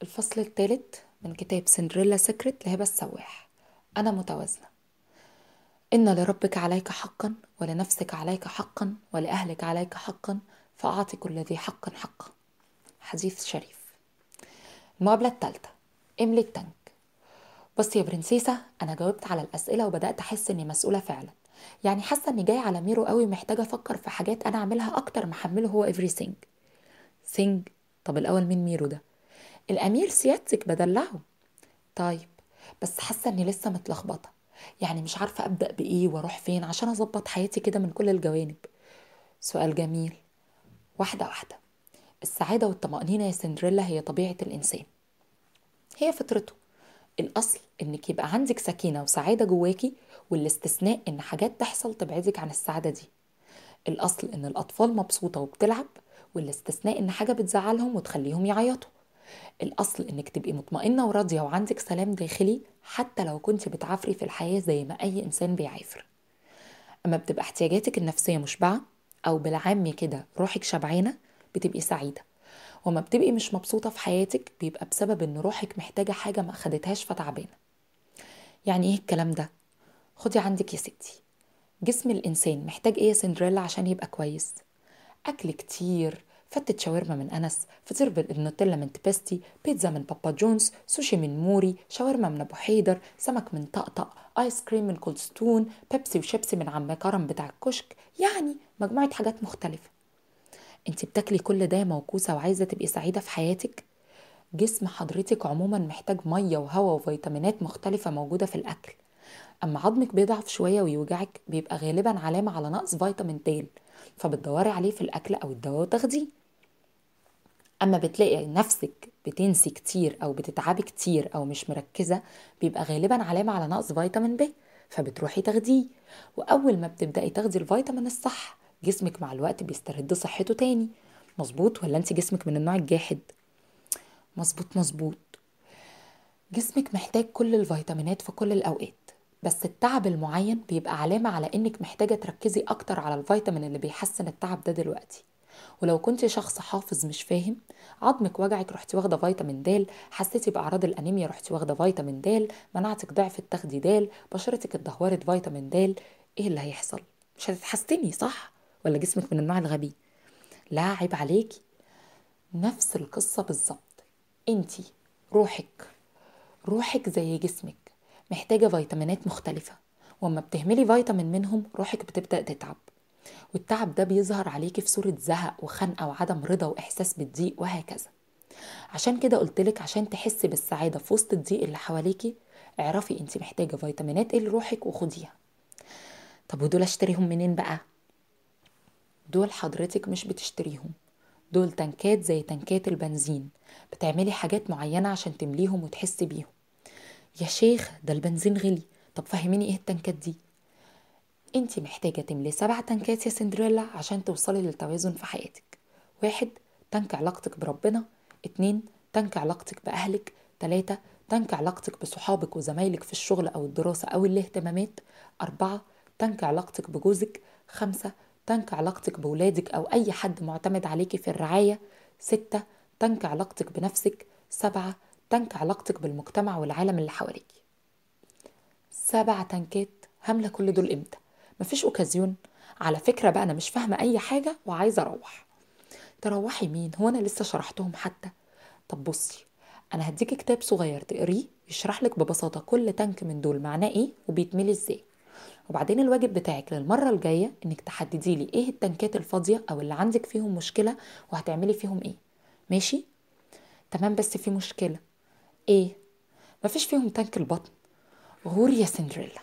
الفصل الثالث من كتاب سندريلا سكرت لهبة السواح أنا متوازنة إن لربك عليك حقا ولنفسك عليك حقا ولأهلك عليك حقا فأعطي كل ذي حق حقه حديث شريف المقابلة الثالثة املي التانك بصي يا برنسيسة أنا جاوبت على الأسئلة وبدأت أحس إني مسؤولة فعلا يعني حاسة إني جاي على ميرو قوي محتاجة أفكر في حاجات أنا أعملها أكتر ما أحمله هو everything سينج طب الأول مين ميرو ده الأمير سيادتك بدلعه طيب بس حاسة إني لسه متلخبطة يعني مش عارفة أبدأ بإيه وأروح فين عشان أظبط حياتي كده من كل الجوانب سؤال جميل واحدة واحدة السعادة والطمأنينة يا سندريلا هي طبيعة الإنسان هي فطرته الأصل إنك يبقى عندك سكينة وسعادة جواكي والاستثناء إن حاجات تحصل تبعدك عن السعادة دي الأصل إن الأطفال مبسوطة وبتلعب والاستثناء إن حاجة بتزعلهم وتخليهم يعيطوا الأصل إنك تبقي مطمئنة وراضية وعندك سلام داخلي حتى لو كنت بتعافري في الحياة زي ما أي إنسان بيعافر أما بتبقى احتياجاتك النفسية مشبعة أو بالعام كده روحك شبعانة بتبقي سعيدة وما بتبقي مش مبسوطة في حياتك بيبقى بسبب إن روحك محتاجة حاجة ما أخدتهاش فتعبانة يعني إيه الكلام ده؟ خدي عندك يا ستي جسم الإنسان محتاج إيه يا سندريلا عشان يبقى كويس؟ أكل كتير فتة شاورما من أنس فطير بالنوتيلا من تبستي بيتزا من بابا جونز سوشي من موري شاورما من أبو حيدر سمك من طقطق آيس كريم من كولد ستون بيبسي وشيبسي من عم كرم بتاع الكشك يعني مجموعة حاجات مختلفة انت بتاكلي كل ده موكوسة وعايزة تبقي سعيدة في حياتك جسم حضرتك عموما محتاج مية وهواء وفيتامينات مختلفة موجودة في الأكل أما عظمك بيضعف شوية ويوجعك بيبقى غالبا علامة على نقص فيتامين د فبتدوري عليه في الأكل أو الدواء وتاخديه أما بتلاقي نفسك بتنسي كتير أو بتتعبي كتير أو مش مركزة بيبقى غالبا علامة على نقص فيتامين ب فبتروحي تاخديه وأول ما بتبدأي تاخدي الفيتامين الصح جسمك مع الوقت بيسترد صحته تاني مظبوط ولا انت جسمك من النوع الجاحد مظبوط مظبوط جسمك محتاج كل الفيتامينات في كل الأوقات بس التعب المعين بيبقى علامة على إنك محتاجة تركزي أكتر على الفيتامين اللي بيحسن التعب ده دلوقتي ولو كنت شخص حافظ مش فاهم عظمك وجعك رحتي واخده فيتامين د حسيتي باعراض الانيميا رحتي واخده فيتامين د مناعتك ضعفت تاخدي د بشرتك اتدهورت فيتامين د ايه اللي هيحصل مش هتتحسني صح ولا جسمك من النوع الغبي لا عيب عليكي نفس القصه بالظبط انتي روحك روحك زي جسمك محتاجه فيتامينات مختلفه واما بتهملي فيتامين منهم روحك بتبدا تتعب والتعب ده بيظهر عليكي في صورة زهق وخنقة وعدم رضا وإحساس بالضيق وهكذا عشان كده قلتلك عشان تحسي بالسعادة في وسط الضيق اللي حواليكي اعرفي انت محتاجة فيتامينات ايه لروحك وخديها طب ودول اشتريهم منين بقى؟ دول حضرتك مش بتشتريهم دول تنكات زي تنكات البنزين بتعملي حاجات معينة عشان تمليهم وتحسي بيهم يا شيخ ده البنزين غلي طب فهميني ايه التنكات دي انت محتاجة تملي سبع تنكات يا سندريلا عشان توصلي للتوازن في حياتك واحد تنك علاقتك بربنا اتنين تنك علاقتك بأهلك تلاتة تنك علاقتك بصحابك وزمايلك في الشغل أو الدراسة أو الاهتمامات أربعة تنك علاقتك بجوزك خمسة تنك علاقتك بولادك أو أي حد معتمد عليكي في الرعاية ستة تنك علاقتك بنفسك سبعة تنك علاقتك بالمجتمع والعالم اللي حواليكي سبع تنكات هملة كل دول امتى مفيش اوكازيون على فكرة بقى أنا مش فاهمة أي حاجة وعايزة أروح تروحي مين هو أنا لسه شرحتهم حتى طب بصي أنا هديكي كتاب صغير تقريه يشرح لك ببساطة كل تانك من دول معناه إيه وبيتملي إزاي وبعدين الواجب بتاعك للمرة الجاية إنك تحددي لي إيه التنكات الفاضية أو اللي عندك فيهم مشكلة وهتعملي فيهم إيه ماشي تمام بس في مشكلة إيه مفيش فيهم تانك البطن غور يا سندريلا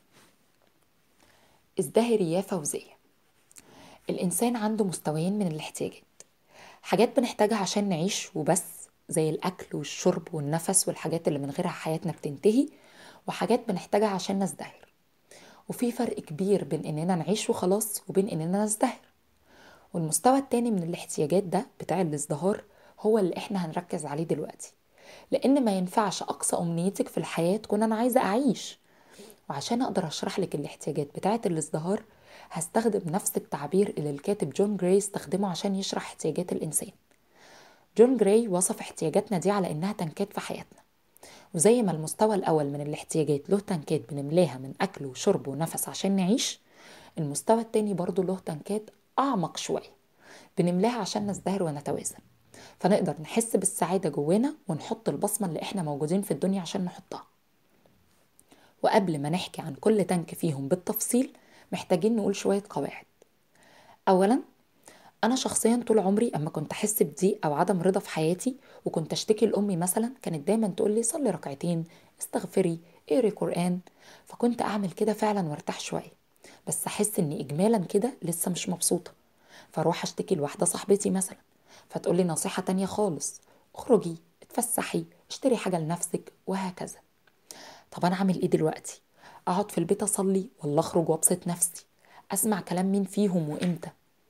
ازدهري يا فوزية الإنسان عنده مستويين من الاحتياجات حاجات بنحتاجها عشان نعيش وبس زي الأكل والشرب والنفس والحاجات اللي من غيرها حياتنا بتنتهي وحاجات بنحتاجها عشان نزدهر وفي فرق كبير بين إننا نعيش وخلاص وبين إننا نزدهر والمستوى التاني من الاحتياجات ده بتاع الازدهار هو اللي احنا هنركز عليه دلوقتي لأن ما ينفعش أقصى أمنيتك في الحياة تكون أنا عايزة أعيش وعشان أقدر أشرح لك الاحتياجات بتاعة الازدهار هستخدم نفس التعبير اللي الكاتب جون جراي استخدمه عشان يشرح احتياجات الإنسان جون جراي وصف احتياجاتنا دي على إنها تنكات في حياتنا وزي ما المستوى الأول من الاحتياجات له تنكات بنملاها من أكل وشرب ونفس عشان نعيش المستوى التاني برضو له تنكات أعمق شوية بنملاها عشان نزدهر ونتوازن فنقدر نحس بالسعادة جوانا ونحط البصمة اللي احنا موجودين في الدنيا عشان نحطها وقبل ما نحكي عن كل تنك فيهم بالتفصيل محتاجين نقول شوية قواعد أولا أنا شخصيا طول عمري أما كنت أحس بضيق أو عدم رضا في حياتي وكنت أشتكي لأمي مثلا كانت دايما تقول لي صلي ركعتين استغفري اقري قرآن فكنت أعمل كده فعلا وارتاح شوية بس أحس إني إجمالا كده لسه مش مبسوطة فاروح أشتكي لواحدة صاحبتي مثلا فتقول لي نصيحة تانية خالص اخرجي اتفسحي اشتري حاجة لنفسك وهكذا طب أنا أعمل إيه دلوقتي أقعد في البيت أصلي ولا أخرج وأبسط نفسي أسمع كلام مين فيهم وإمتى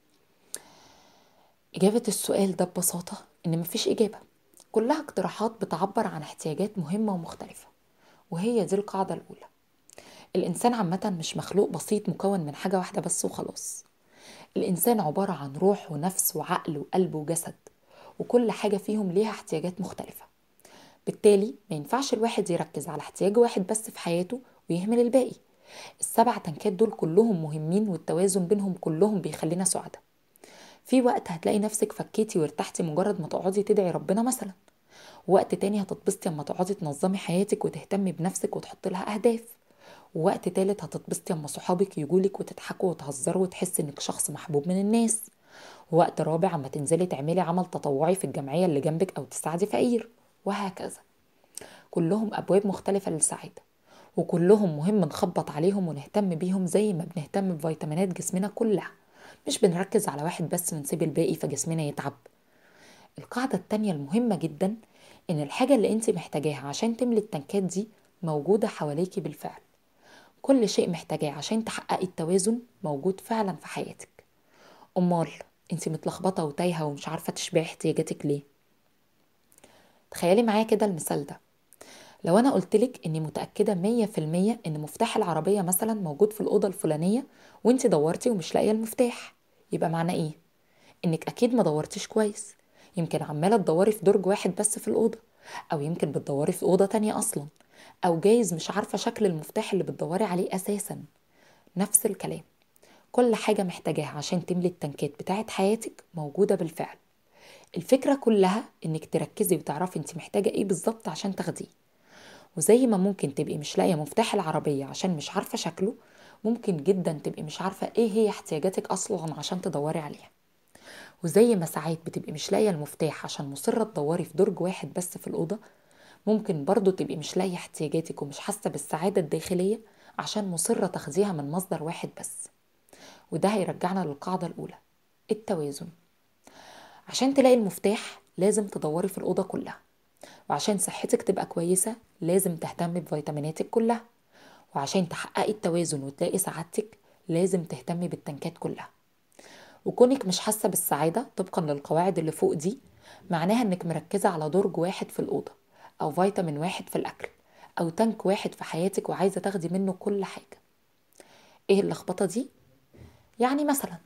إجابة السؤال ده ببساطة إن مفيش إجابة كلها اقتراحات بتعبر عن احتياجات مهمة ومختلفة وهي دي القاعدة الأولى الإنسان عامة مش مخلوق بسيط مكون من حاجة واحدة بس وخلاص الإنسان عبارة عن روح ونفس وعقل وقلب وجسد وكل حاجة فيهم ليها احتياجات مختلفة بالتالي ما ينفعش الواحد يركز على احتياج واحد بس في حياته ويهمل الباقي السبع تنكات دول كلهم مهمين والتوازن بينهم كلهم بيخلينا سعداء في وقت هتلاقي نفسك فكيتي وارتحتي مجرد ما تقعدي تدعي ربنا مثلا ووقت تاني هتتبسطي اما تقعدي تنظمي حياتك وتهتمي بنفسك وتحطي لها اهداف ووقت تالت هتتبسطي اما صحابك يجولك وتضحكوا وتهزروا وتحسي انك شخص محبوب من الناس ووقت رابع اما تنزلي تعملي عمل تطوعي في الجمعية اللي جنبك او تساعدي فقير وهكذا كلهم ابواب مختلفة للسعادة وكلهم مهم نخبط عليهم ونهتم بيهم زي ما بنهتم بفيتامينات جسمنا كلها مش بنركز على واحد بس ونسيب الباقي فجسمنا يتعب القاعدة التانية المهمة جدا إن الحاجة اللي أنت محتاجاها عشان تملي التنكات دي موجودة حواليكي بالفعل كل شيء محتاجاه عشان تحققي التوازن موجود فعلا في حياتك أمال أنت متلخبطة وتايهة ومش عارفة تشبعي احتياجاتك ليه تخيلي معايا كده المثال ده لو أنا قلتلك إني متأكدة مية في المية إن مفتاح العربية مثلا موجود في الأوضة الفلانية وانت دورتي ومش لاقية المفتاح يبقى معناه إيه؟ إنك أكيد ما دورتيش كويس يمكن عمالة تدوري في درج واحد بس في الأوضة أو يمكن بتدوري في أوضة تانية أصلا أو جايز مش عارفة شكل المفتاح اللي بتدوري عليه أساسا نفس الكلام كل حاجة محتاجاها عشان تملي التنكات بتاعت حياتك موجودة بالفعل الفكرة كلها إنك تركزي وتعرفي انت محتاجة ايه بالظبط عشان تاخديه وزي ما ممكن تبقي مش لاقية مفتاح العربية عشان مش عارفة شكله ممكن جدا تبقي مش عارفة ايه هي احتياجاتك اصلا عشان تدوري عليها وزي ما ساعات بتبقي مش لاقية المفتاح عشان مصرة تدوري في درج واحد بس في الأوضة ممكن برضو تبقي مش لاقية احتياجاتك ومش حاسة بالسعادة الداخلية عشان مصرة تاخديها من مصدر واحد بس وده هيرجعنا للقاعدة الأولى التوازن عشان تلاقي المفتاح لازم تدوري في الأوضة كلها وعشان صحتك تبقى كويسة لازم تهتمي بفيتاميناتك كلها وعشان تحققي التوازن وتلاقي سعادتك لازم تهتمي بالتنكات كلها وكونك مش حاسة بالسعادة طبقا للقواعد اللي فوق دي معناها انك مركزة على درج واحد في الأوضة أو فيتامين واحد في الأكل أو تانك واحد في حياتك وعايزة تاخدي منه كل حاجة ايه اللخبطة دي؟ يعني مثلا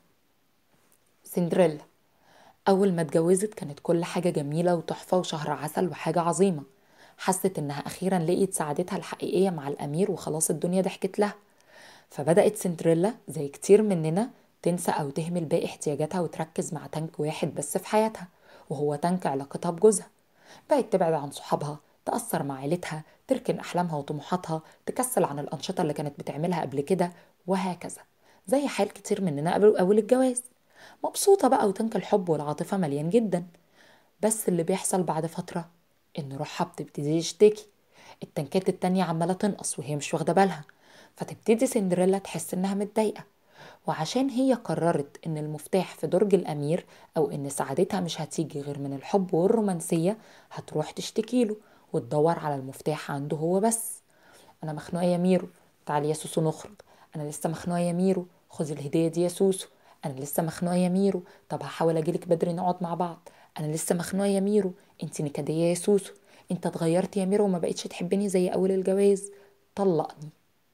سندريلا أول ما اتجوزت كانت كل حاجة جميلة وتحفة وشهر عسل وحاجة عظيمة حست إنها أخيرا لقيت سعادتها الحقيقية مع الأمير وخلاص الدنيا ضحكت لها فبدأت سندريلا زي كتير مننا تنسى أو تهمل باقي احتياجاتها وتركز مع تانك واحد بس في حياتها وهو تانك علاقتها بجوزها بقت تبعد عن صحابها تأثر مع عيلتها تركن أحلامها وطموحاتها تكسل عن الأنشطة اللي كانت بتعملها قبل كده وهكذا زي حال كتير مننا قبل أول الجواز مبسوطة بقى وتنك الحب والعاطفة مليان جدا بس اللي بيحصل بعد فترة إن روحها بتبتدي تشتكي التنكات التانية عمالة تنقص وهي مش واخدة بالها فتبتدي سندريلا تحس إنها متضايقة وعشان هي قررت إن المفتاح في درج الأمير أو إن سعادتها مش هتيجي غير من الحب والرومانسية هتروح تشتكيله وتدور على المفتاح عنده هو بس أنا مخنوقة يا ميرو تعالي يا سوسو نخرج أنا لسه مخنوقة يا ميرو خدي الهدية دي يا سوسو انا لسه مخنوقه يا ميرو طب هحاول اجيلك بدري نقعد مع بعض انا لسه مخنوقه يا ميرو انت نكديه يا سوسو انت اتغيرت يا ميرو وما بقتش تحبني زي اول الجواز طلقني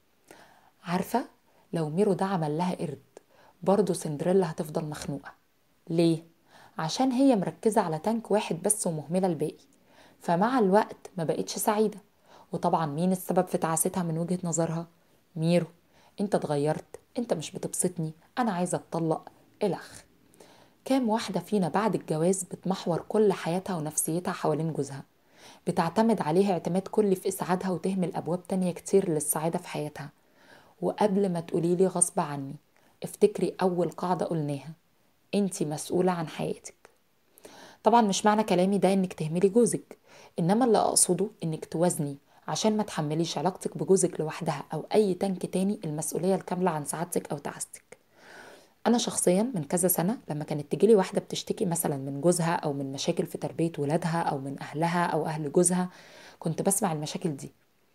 عارفه لو ميرو ده عمل لها قرد برضه سندريلا هتفضل مخنوقه ليه عشان هي مركزة على تانك واحد بس ومهملة الباقي فمع الوقت ما بقتش سعيدة وطبعا مين السبب في تعاستها من وجهة نظرها ميرو انت اتغيرت انت مش بتبسطني انا عايزة اتطلق الخ كام واحدة فينا بعد الجواز بتمحور كل حياتها ونفسيتها حوالين جوزها بتعتمد عليه اعتماد كلي في إسعادها وتهمل أبواب تانية كتير للسعادة في حياتها وقبل ما تقوليلي غصب عني افتكري أول قاعدة قلناها انتي مسؤولة عن حياتك طبعا مش معنى كلامي ده انك تهملي جوزك انما اللي اقصده انك توازني عشان ما تحمليش علاقتك بجوزك لوحدها او اي تانك تاني المسؤولية الكاملة عن سعادتك او تعاستك انا شخصيا من كذا سنة لما كانت تجيلي واحدة بتشتكي مثلا من جوزها او من مشاكل في تربية ولادها او من اهلها او اهل جوزها كنت بسمع المشاكل دي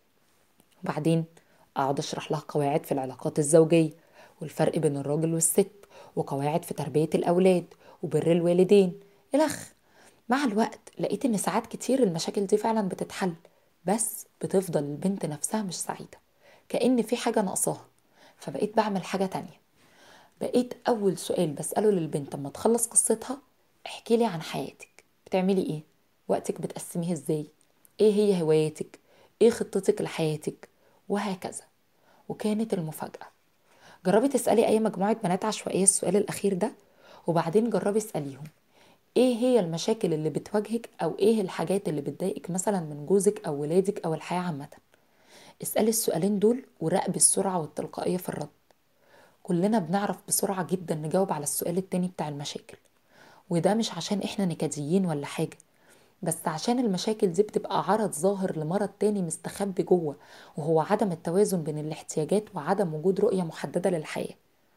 وبعدين اقعد اشرح لها قواعد في العلاقات الزوجية والفرق بين الراجل والست وقواعد في تربية الأولاد وبر الوالدين الأخ مع الوقت لقيت إن ساعات كتير المشاكل دي فعلا بتتحل بس بتفضل البنت نفسها مش سعيدة كأن في حاجة ناقصاها فبقيت بعمل حاجة تانية بقيت أول سؤال بسأله للبنت لما تخلص قصتها احكي لي عن حياتك بتعملي ايه وقتك بتقسميه ازاي ايه هي هواياتك ايه خطتك لحياتك وهكذا وكانت المفاجأة جربي تسألي أي مجموعة بنات عشوائية السؤال الأخير ده وبعدين جربي اسأليهم ايه هي المشاكل اللي بتواجهك او ايه الحاجات اللي بتضايقك مثلا من جوزك او ولادك او الحياة عامة اسألي السؤالين دول وراقبي السرعة والتلقائية في الرد كلنا بنعرف بسرعة جدا نجاوب على السؤال التاني بتاع المشاكل وده مش عشان احنا نكديين ولا حاجة بس عشان المشاكل دي بتبقى عرض ظاهر لمرض تاني مستخبي جوه وهو عدم التوازن بين الاحتياجات وعدم وجود رؤية محددة للحياة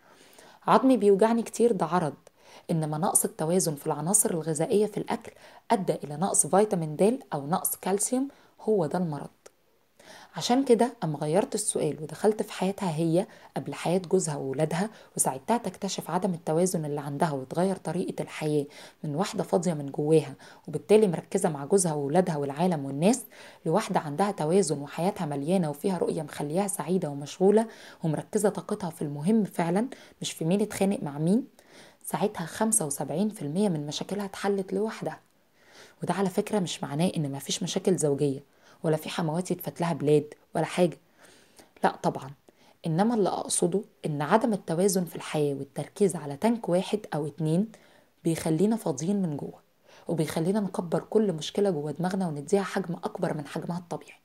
عظمي بيوجعني كتير ده عرض إنما نقص التوازن في العناصر الغذائية في الأكل أدى إلى نقص فيتامين د أو نقص كالسيوم هو ده المرض عشان كده أما غيرت السؤال ودخلت في حياتها هي قبل حياة جوزها وولادها وساعدتها تكتشف عدم التوازن اللي عندها وتغير طريقة الحياة من واحدة فاضية من جواها وبالتالي مركزة مع جوزها وولادها والعالم والناس لواحدة عندها توازن وحياتها مليانة وفيها رؤية مخليها سعيدة ومشغولة ومركزة طاقتها في المهم فعلا مش في مين اتخانق مع مين ساعتها 75% من مشاكلها اتحلت لوحدها وده على فكرة مش معناه إن مفيش مشاكل زوجية ولا في حموات يتفت لها بلاد ولا حاجة لا طبعا إنما اللي أقصده إن عدم التوازن في الحياة والتركيز على تانك واحد أو اتنين بيخلينا فاضيين من جوه وبيخلينا نكبر كل مشكلة جوه دماغنا ونديها حجم أكبر من حجمها الطبيعي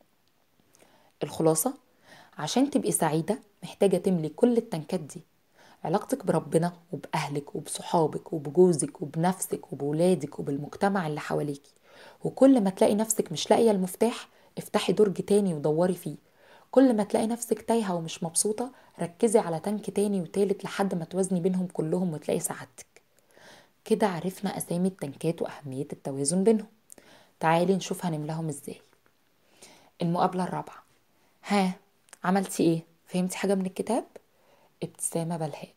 الخلاصة عشان تبقي سعيدة محتاجة تملي كل التنكات دي علاقتك بربنا وبأهلك وبصحابك وبجوزك وبنفسك وبولادك وبالمجتمع اللي حواليكي وكل ما تلاقي نفسك مش لاقية المفتاح افتحي درج تاني ودوري فيه كل ما تلاقي نفسك تايهة ومش مبسوطة ركزي على تانك تاني وتالت لحد ما توازني بينهم كلهم وتلاقي سعادتك كده عرفنا أسامي التنكات وأهمية التوازن بينهم تعالي نشوف هنملاهم ازاي المقابلة الرابعة ها عملتي ايه فهمتي حاجة من الكتاب ابتسامة بلهاء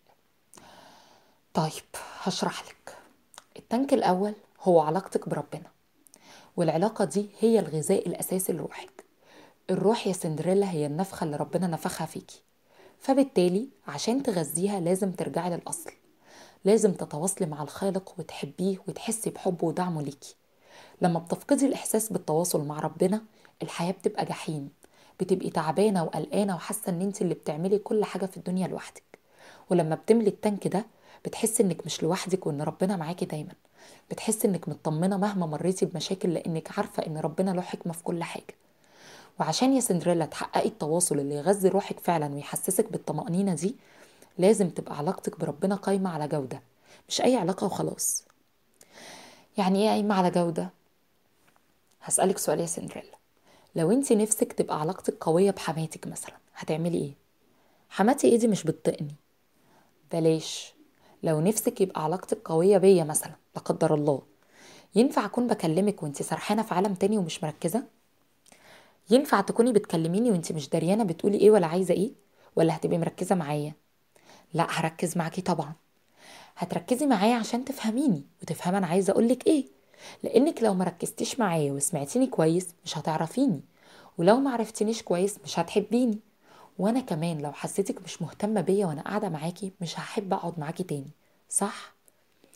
طيب هشرح لك التانك الأول هو علاقتك بربنا والعلاقة دي هي الغذاء الأساسي لروحك الروح يا سندريلا هي النفخة اللي ربنا نفخها فيكي فبالتالي عشان تغذيها لازم ترجعي للأصل لازم تتواصلي مع الخالق وتحبيه وتحسي بحبه ودعمه ليكي لما بتفقدي الإحساس بالتواصل مع ربنا الحياة بتبقى جحيم بتبقي تعبانة وقلقانة وحاسة ان انت اللي بتعملي كل حاجة في الدنيا لوحدك ولما بتملي التانك ده بتحسي انك مش لوحدك وان ربنا معاكي دايما بتحسي انك مطمنة مهما مريتي بمشاكل لانك عارفة ان ربنا له حكمة في كل حاجة وعشان يا سندريلا تحققي التواصل اللي يغذي روحك فعلا ويحسسك بالطمأنينة دي لازم تبقى علاقتك بربنا قايمة على جودة مش أي علاقة وخلاص يعني ايه قايمة على جودة؟ هسألك سؤال يا سندريلا لو انت نفسك تبقى علاقتك قوية بحماتك مثلا هتعملي ايه؟ حماتي ايه دي مش بتطقني بلاش لو نفسك يبقى علاقتك قوية بيا مثلا لا قدر الله ينفع اكون بكلمك وانت سرحانة في عالم تاني ومش مركزة؟ ينفع تكوني بتكلميني وانت مش دريانة بتقولي ايه ولا عايزة ايه؟ ولا هتبقي مركزة معايا؟ لا هركز معاكي طبعا هتركزي معايا عشان تفهميني وتفهمي انا عايزة اقولك ايه لانك لو مركزتيش معايا وسمعتيني كويس مش هتعرفيني ولو معرفتنيش كويس مش هتحبيني وانا كمان لو حسيتك مش مهتمة بيا وانا قاعدة معاكي مش هحب اقعد معاكي تاني صح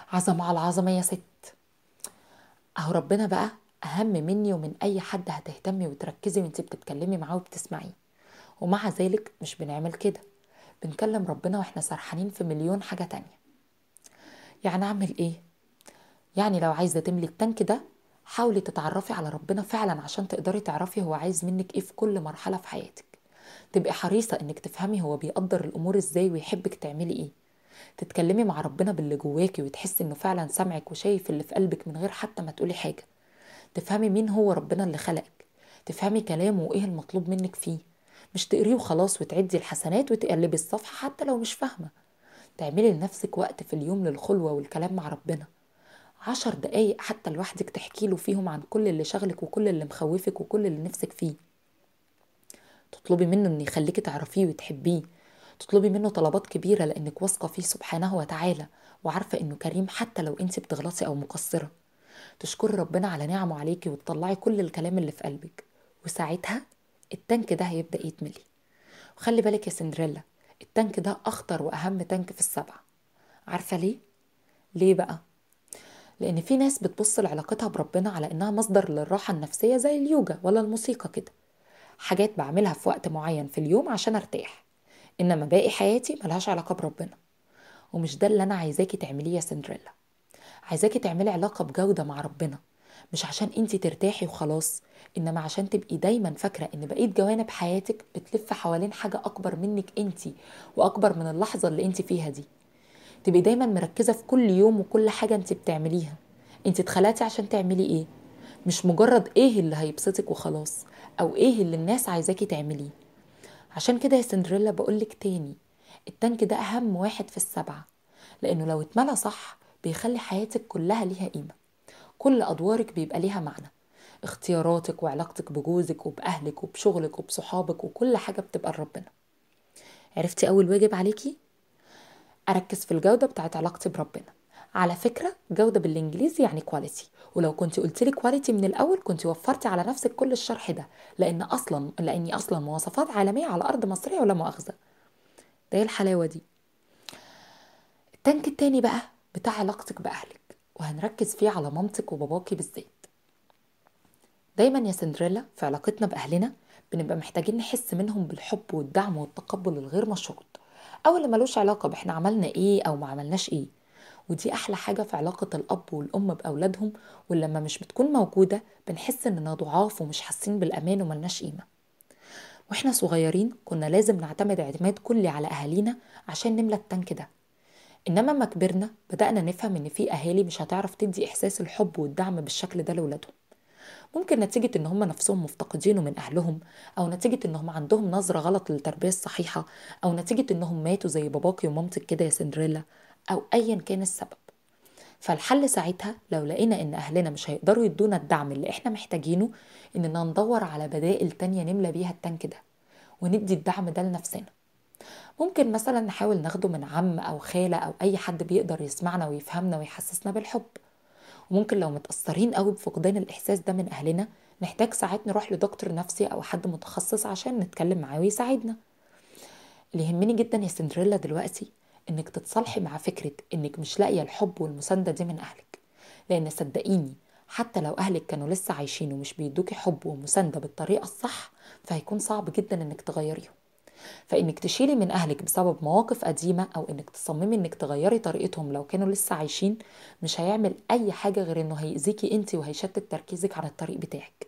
عظمة على العظمة يا ست اهو ربنا بقى اهم مني ومن اي حد هتهتمي وتركزي وانت بتتكلمي معاه وبتسمعيه ومع ذلك مش بنعمل كده بنكلم ربنا واحنا سرحانين في مليون حاجة تانية يعني اعمل ايه يعني لو عايزة تملي التانك ده حاولي تتعرفي على ربنا فعلا عشان تقدري تعرفي هو عايز منك ايه في كل مرحلة في حياتك تبقي حريصة انك تفهمي هو بيقدر الامور ازاي ويحبك تعملي ايه تتكلمي مع ربنا باللي جواكي وتحسي انه فعلا سامعك وشايف اللي في قلبك من غير حتى ما تقولي حاجة تفهمي مين هو ربنا اللي خلقك تفهمي كلامه وايه المطلوب منك فيه مش تقريه وخلاص وتعدي الحسنات وتقلبي الصفحة حتى لو مش فاهمة تعملي لنفسك وقت في اليوم للخلوة والكلام مع ربنا عشر دقايق حتى لوحدك تحكي له فيهم عن كل اللي شغلك وكل اللي مخوفك وكل اللي نفسك فيه تطلبي منه ان يخليكي تعرفيه وتحبيه تطلبي منه طلبات كبيرة لانك واثقة فيه سبحانه وتعالى وعارفة انه كريم حتى لو انت بتغلطي او مقصرة تشكري ربنا على نعمه عليكي وتطلعي كل الكلام اللي في قلبك وساعتها التانك ده هيبدأ يتملي وخلي بالك يا سندريلا التانك ده أخطر وأهم تانك في السبعة عارفة ليه؟ ليه بقى؟ لأن في ناس بتبص لعلاقتها بربنا على إنها مصدر للراحة النفسية زي اليوجا ولا الموسيقى كده حاجات بعملها في وقت معين في اليوم عشان أرتاح إنما باقي حياتي ملهاش علاقة بربنا ومش ده اللي أنا عايزاكي تعمليه يا سندريلا عايزاكي تعملي علاقة بجودة مع ربنا مش عشان انتي ترتاحي وخلاص انما عشان تبقي دايما فاكرة ان بقية جوانب حياتك بتلف حوالين حاجة اكبر منك انتي واكبر من اللحظة اللي انتي فيها دي تبقي دايما مركزة في كل يوم وكل حاجة انتي بتعمليها انتي اتخلقتي عشان تعملي ايه مش مجرد ايه اللي هيبسطك وخلاص او ايه اللي الناس عايزاكي تعمليه عشان كده يا سندريلا بقولك تاني التانك ده اهم واحد في السبعة لانه لو اتملى صح بيخلي حياتك كلها ليها قيمة كل أدوارك بيبقى ليها معنى اختياراتك وعلاقتك بجوزك وبأهلك وبشغلك وبصحابك وكل حاجة بتبقى لربنا عرفتي أول واجب عليكي؟ أركز في الجودة بتاعت علاقتي بربنا على فكرة جودة بالإنجليزي يعني كواليتي ولو كنت قلت لي كواليتي من الأول كنت وفرتي على نفسك كل الشرح ده لأن أصلا لأني أصلا مواصفات عالمية على أرض مصرية ولا مؤاخذة ده إيه الحلاوة دي التانك التاني بقى بتاع علاقتك بأهلك وهنركز فيه على مامتك وباباكي بالذات دايما يا سندريلا في علاقتنا بأهلنا بنبقى محتاجين نحس منهم بالحب والدعم والتقبل الغير مشروط أو اللي ملوش علاقة بإحنا عملنا إيه أو ما عملناش إيه ودي أحلى حاجة في علاقة الأب والأم بأولادهم ولما مش بتكون موجودة بنحس إننا ضعاف ومش حاسين بالأمان وملناش قيمة واحنا صغيرين كنا لازم نعتمد اعتماد كلي على أهالينا عشان نملى التانك ده انما ما كبرنا بدأنا نفهم ان في اهالي مش هتعرف تدي احساس الحب والدعم بالشكل ده لاولادهم ممكن نتيجة ان هم نفسهم مفتقدينه من اهلهم او نتيجة انهم عندهم نظرة غلط للتربية الصحيحة او نتيجة انهم ماتوا زي باباكي ومامتك كده يا سندريلا او ايا كان السبب فالحل ساعتها لو لقينا ان اهلنا مش هيقدروا يدونا الدعم اللي احنا محتاجينه اننا ندور على بدائل تانية نملى بيها التانك ده وندي الدعم ده لنفسنا ممكن مثلا نحاول ناخده من عم او خالة او اي حد بيقدر يسمعنا ويفهمنا ويحسسنا بالحب وممكن لو متأثرين قوي بفقدان الاحساس ده من اهلنا نحتاج ساعات نروح لدكتور نفسي او حد متخصص عشان نتكلم معاه ويساعدنا اللي يهمني جدا يا سندريلا دلوقتي انك تتصالحي مع فكرة انك مش لاقية الحب والمساندة دي من اهلك لان صدقيني حتى لو اهلك كانوا لسه عايشين ومش بيدوكي حب ومساندة بالطريقة الصح فهيكون صعب جدا انك تغيريهم فانك تشيلي من اهلك بسبب مواقف قديمه او انك تصممي انك تغيري طريقتهم لو كانوا لسه عايشين مش هيعمل اي حاجه غير انه هيأذيكي انت وهيشتت تركيزك على الطريق بتاعك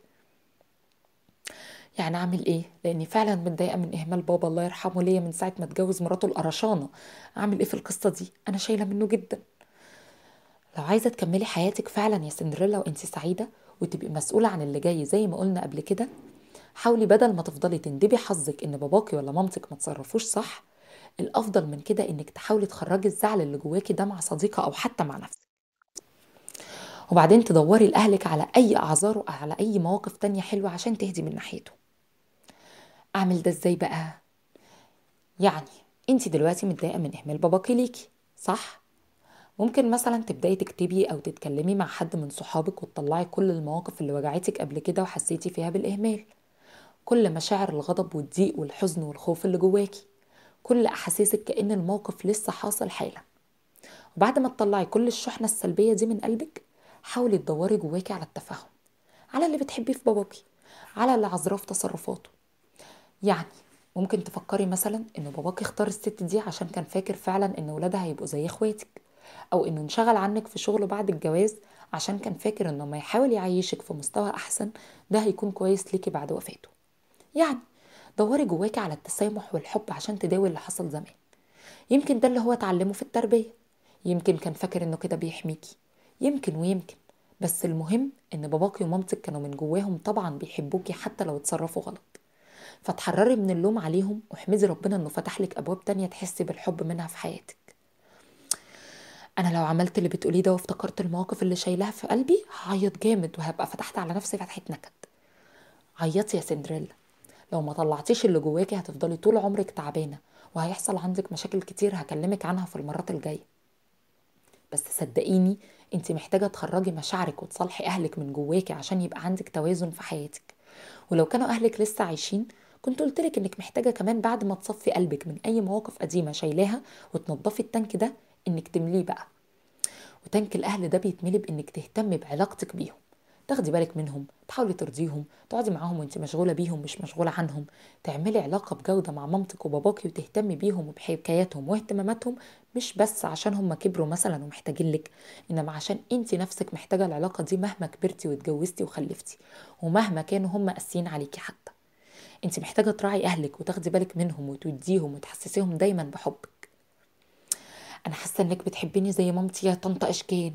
يعني اعمل ايه لاني فعلا متضايقه من اهمال بابا الله يرحمه ليا من ساعه ما اتجوز مراته القرشانه اعمل ايه في القصه دي انا شايله منه جدا لو عايزه تكملي حياتك فعلا يا سندريلا وانت سعيده وتبقي مسؤوله عن اللي جاي زي ما قلنا قبل كده حاولي بدل ما تفضلي تندبي حظك ان باباكي ولا مامتك ما تصرفوش صح الافضل من كده انك تحاولي تخرجي الزعل اللي جواكي ده مع صديقه او حتى مع نفسك وبعدين تدوري لاهلك على اي اعذار وعلى اي مواقف تانية حلوه عشان تهدي من ناحيته اعمل ده ازاي بقى يعني انت دلوقتي متضايقه من اهمال باباكي ليكي صح ممكن مثلا تبداي تكتبي او تتكلمي مع حد من صحابك وتطلعي كل المواقف اللي وجعتك قبل كده وحسيتي فيها بالاهمال كل مشاعر الغضب والضيق والحزن والخوف اللي جواكي كل احاسيسك كأن الموقف لسه حاصل حالا وبعد ما تطلعي كل الشحنة السلبية دي من قلبك حاولي تدوري جواكي على التفاهم على اللي بتحبيه في باباكي على اللي عذراه في تصرفاته يعني ممكن تفكري مثلا ان باباك اختار الست دي عشان كان فاكر فعلا ان ولادها هيبقوا زي اخواتك او انه انشغل عنك في شغله بعد الجواز عشان كان فاكر انه ما يحاول يعيشك في مستوى احسن ده هيكون كويس ليكي بعد وفاته يعني دوري جواكي على التسامح والحب عشان تداوي اللي حصل زمان يمكن ده اللي هو اتعلمه في التربية يمكن كان فاكر انه كده بيحميكي يمكن ويمكن بس المهم ان باباكي ومامتك كانوا من جواهم طبعا بيحبوكي حتى لو اتصرفوا غلط فتحرري من اللوم عليهم واحمدي ربنا انه فتح لك ابواب تانية تحسي بالحب منها في حياتك انا لو عملت اللي بتقوليه ده وافتكرت المواقف اللي شايلها في قلبي هعيط جامد وهبقى فتحت على نفسي فتحة نكد عيطي يا سندريلا لو ما طلعتيش اللي جواكي هتفضلي طول عمرك تعبانة وهيحصل عندك مشاكل كتير هكلمك عنها في المرات الجاية بس صدقيني انت محتاجة تخرجي مشاعرك وتصالحي اهلك من جواكي عشان يبقى عندك توازن في حياتك ولو كانوا اهلك لسه عايشين كنت قلتلك انك محتاجة كمان بعد ما تصفي قلبك من اي مواقف قديمة شايلاها وتنضفي التانك ده انك تمليه بقى وتانك الاهل ده بيتملي بانك تهتمي بعلاقتك بيهم تاخدي بالك منهم تحاولي ترضيهم تقعدي معاهم وانت مشغوله بيهم مش مشغوله عنهم تعملي علاقه بجوده مع مامتك وباباكي وتهتمي بيهم وبحكاياتهم واهتماماتهم مش بس عشان هم كبروا مثلا ومحتاجين لك انما عشان انت نفسك محتاجه العلاقه دي مهما كبرتي واتجوزتي وخلفتي ومهما كانوا هم قاسيين عليكي حتى انت محتاجه تراعي اهلك وتاخدي بالك منهم وتوديهم وتحسسيهم دايما بحبك انا حاسه انك بتحبيني زي مامتي يا طنط اشكان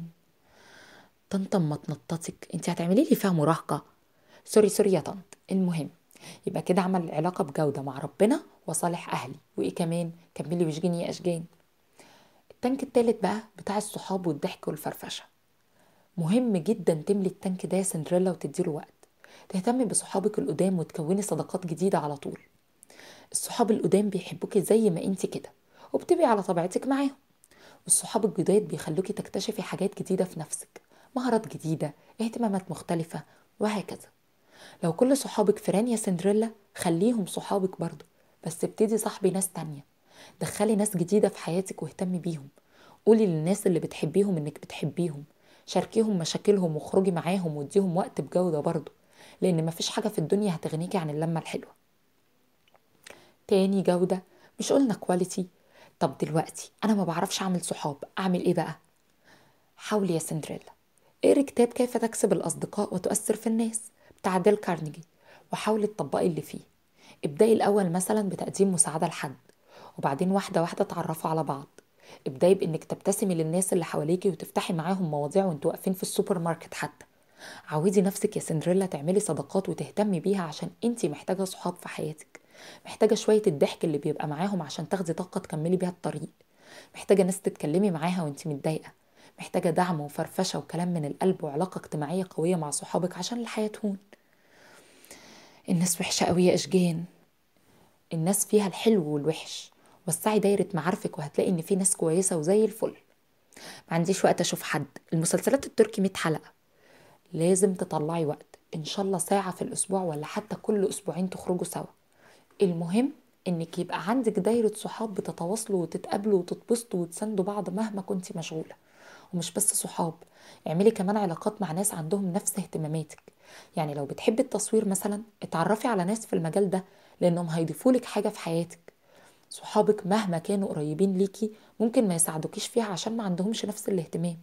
طنط اما تنططك انت هتعملي لي فيها مراهقه سوري سوري يا طنط المهم يبقى كده عمل علاقه بجوده مع ربنا وصالح اهلي وايه كمان كملي واشجيني يا اشجان التانك التالت بقى بتاع الصحاب والضحك والفرفشه مهم جدا تملي التانك ده يا سندريلا وتديله وقت تهتمي بصحابك القدام وتكوني صداقات جديده على طول الصحاب القدام بيحبوكي زي ما انت كده وبتبقي على طبيعتك معاهم والصحاب الجداد بيخلوكي تكتشفي حاجات جديدة في نفسك مهارات جديدة اهتمامات مختلفة وهكذا لو كل صحابك فران يا سندريلا خليهم صحابك برضو بس ابتدي صاحبي ناس تانية دخلي ناس جديدة في حياتك واهتمي بيهم قولي للناس اللي بتحبيهم انك بتحبيهم شاركيهم مشاكلهم واخرجي معاهم واديهم وقت بجودة برضو لان مفيش حاجة في الدنيا هتغنيكي عن اللمة الحلوة تاني جودة مش قلنا كواليتي طب دلوقتي انا ما بعرفش اعمل صحاب اعمل ايه بقى حاولي يا سندريلا اقري كتاب كيف تكسب الاصدقاء وتؤثر في الناس بتاع ديل كارنيجي وحاولي تطبقي اللي فيه ابدأي الاول مثلا بتقديم مساعدة لحد وبعدين واحدة واحدة تعرفوا على بعض ابدأي بانك تبتسمي للناس اللي حواليكي وتفتحي معاهم مواضيع وانتوا واقفين في السوبر ماركت حتى عودي نفسك يا سندريلا تعملي صداقات وتهتمي بيها عشان انتي محتاجة صحاب في حياتك محتاجة شوية الضحك اللي بيبقى معاهم عشان تاخدي طاقة تكملي بيها الطريق محتاجة ناس تتكلمي معاها وانت متضايقة محتاجة دعم وفرفشة وكلام من القلب وعلاقة اجتماعية قوية مع صحابك عشان الحياة تهون الناس وحشة قوي يا أشجان الناس فيها الحلو والوحش وسعي دايرة معارفك وهتلاقي إن في ناس كويسة وزي الفل ما عنديش وقت أشوف حد المسلسلات التركي 100 حلقة لازم تطلعي وقت إن شاء الله ساعة في الأسبوع ولا حتى كل أسبوعين تخرجوا سوا المهم انك يبقى عندك دايرة صحاب بتتواصلوا وتتقابلوا وتتبسطوا وتساندوا بعض مهما كنتي مشغولة ومش بس صحاب اعملي كمان علاقات مع ناس عندهم نفس اهتماماتك يعني لو بتحبي التصوير مثلا اتعرفي على ناس في المجال ده لانهم هيضيفوا لك حاجة في حياتك صحابك مهما كانوا قريبين ليكي ممكن ما يساعدوكيش فيها عشان ما عندهمش نفس الاهتمام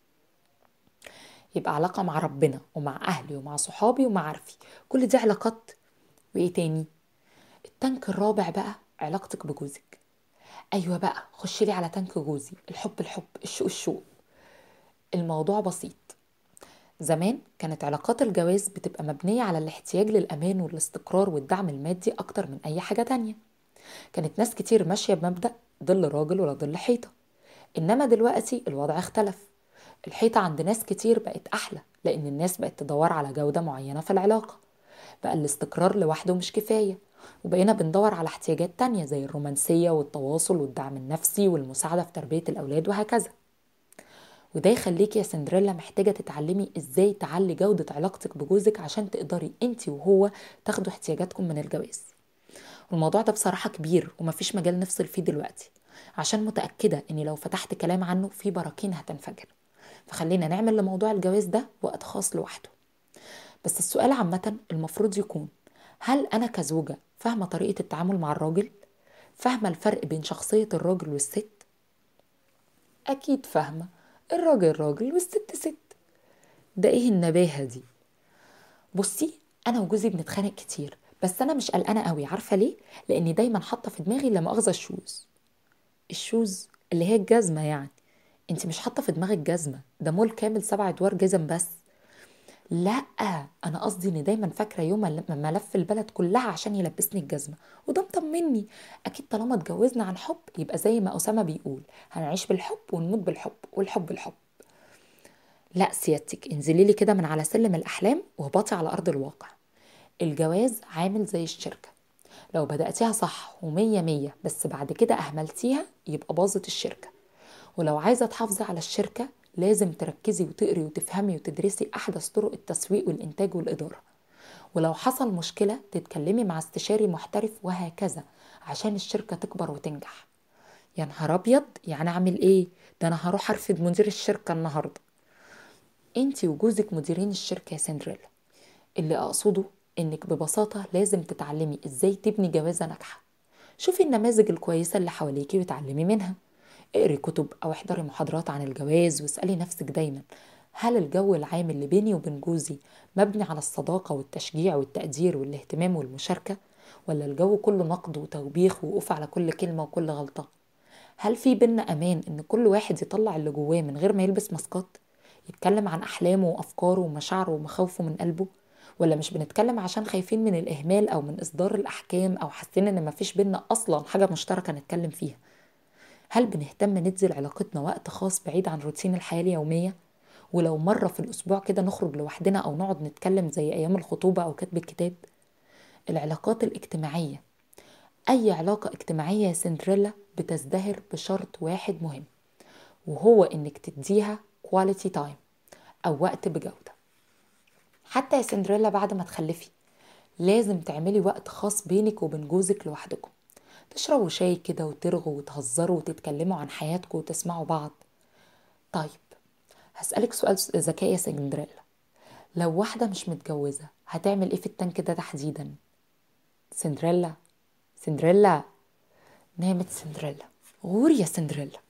يبقى علاقة مع ربنا ومع أهلي ومع صحابي ومعارفي كل دي علاقات وإيه تاني التانك الرابع بقى علاقتك بجوزك ايوه بقى خشي لي على تانك جوزي الحب الحب الشوق الشوق الموضوع بسيط زمان كانت علاقات الجواز بتبقى مبنية على الاحتياج للأمان والاستقرار والدعم المادي أكتر من أي حاجة تانية كانت ناس كتير ماشية بمبدأ ظل راجل ولا ظل حيطة إنما دلوقتي الوضع اختلف الحيطة عند ناس كتير بقت أحلى لأن الناس بقت تدور على جودة معينة في العلاقة بقى الاستقرار لوحده مش كفاية وبقينا بندور على احتياجات تانية زي الرومانسية والتواصل والدعم النفسي والمساعدة في تربية الأولاد وهكذا وده يخليك يا سندريلا محتاجة تتعلمي ازاي تعلي جودة علاقتك بجوزك عشان تقدري انت وهو تاخدوا احتياجاتكم من الجواز والموضوع ده بصراحة كبير ومفيش مجال نفصل فيه دلوقتي عشان متأكدة إني لو فتحت كلام عنه في براكين هتنفجر فخلينا نعمل لموضوع الجواز ده وقت خاص لوحده بس السؤال عامة المفروض يكون هل أنا كزوجة فاهمة طريقة التعامل مع الراجل؟ فاهمة الفرق بين شخصية الراجل والست؟ أكيد فاهمة الراجل راجل والست ست ده إيه النباهة دي؟ بصي أنا وجوزي بنتخانق كتير بس أنا مش قلقانة قوي عارفة ليه؟ لأني دايما حاطة في دماغي لما أخذ الشوز الشوز اللي هي الجزمة يعني انت مش حاطة في دماغك جزمة ده مول كامل سبع ادوار جزم بس لا انا قصدي ان دايما فاكره يوم لما لف البلد كلها عشان يلبسني الجزمه وده مطمني اكيد طالما اتجوزنا عن حب يبقى زي ما اسامه بيقول هنعيش بالحب ونموت بالحب والحب الحب لا سيادتك انزلي لي كده من على سلم الاحلام واهبطي على ارض الواقع الجواز عامل زي الشركه لو بدأتيها صح ومية مية بس بعد كده أهملتيها يبقى باظت الشركة ولو عايزة تحافظي على الشركة لازم تركزي وتقري وتفهمي وتدرسي أحدث طرق التسويق والإنتاج والإدارة ولو حصل مشكلة تتكلمي مع استشاري محترف وهكذا عشان الشركة تكبر وتنجح يا نهار أبيض يعني أعمل إيه؟ ده أنا هروح أرفد مدير الشركة النهاردة انتي وجوزك مديرين الشركة يا سندريلا اللي أقصده إنك ببساطة لازم تتعلمي إزاي تبني جوازة ناجحة شوفي النماذج الكويسة اللي حواليكي وتعلمي منها اقري كتب أو احضري محاضرات عن الجواز واسألي نفسك دايما هل الجو العام اللي بيني وبين جوزي مبني على الصداقة والتشجيع والتقدير والاهتمام والمشاركة ولا الجو كله نقد وتوبيخ ووقوف على كل كلمة وكل غلطة هل في بينا أمان إن كل واحد يطلع اللي جواه من غير ما يلبس ماسكات يتكلم عن أحلامه وأفكاره ومشاعره ومخاوفه من قلبه ولا مش بنتكلم عشان خايفين من الإهمال أو من إصدار الأحكام أو حاسين إن مفيش بينا أصلا حاجة مشتركة نتكلم فيها هل بنهتم ندي لعلاقتنا وقت خاص بعيد عن روتين الحياة اليومية ولو مرة في الأسبوع كده نخرج لوحدنا أو نقعد نتكلم زي أيام الخطوبة أو كتب الكتاب العلاقات الاجتماعية أي علاقة اجتماعية يا سندريلا بتزدهر بشرط واحد مهم وهو إنك تديها كواليتي تايم أو وقت بجودة حتى يا سندريلا بعد ما تخلفي لازم تعملي وقت خاص بينك وبين جوزك لوحدكم تشربوا شاي كده وترغوا وتهزروا وتتكلموا عن حياتكم وتسمعوا بعض طيب هسألك سؤال ذكاء يا سندريلا لو واحدة مش متجوزة هتعمل ايه في التانك ده تحديدا سندريلا سندريلا نامت سندريلا غوري يا سندريلا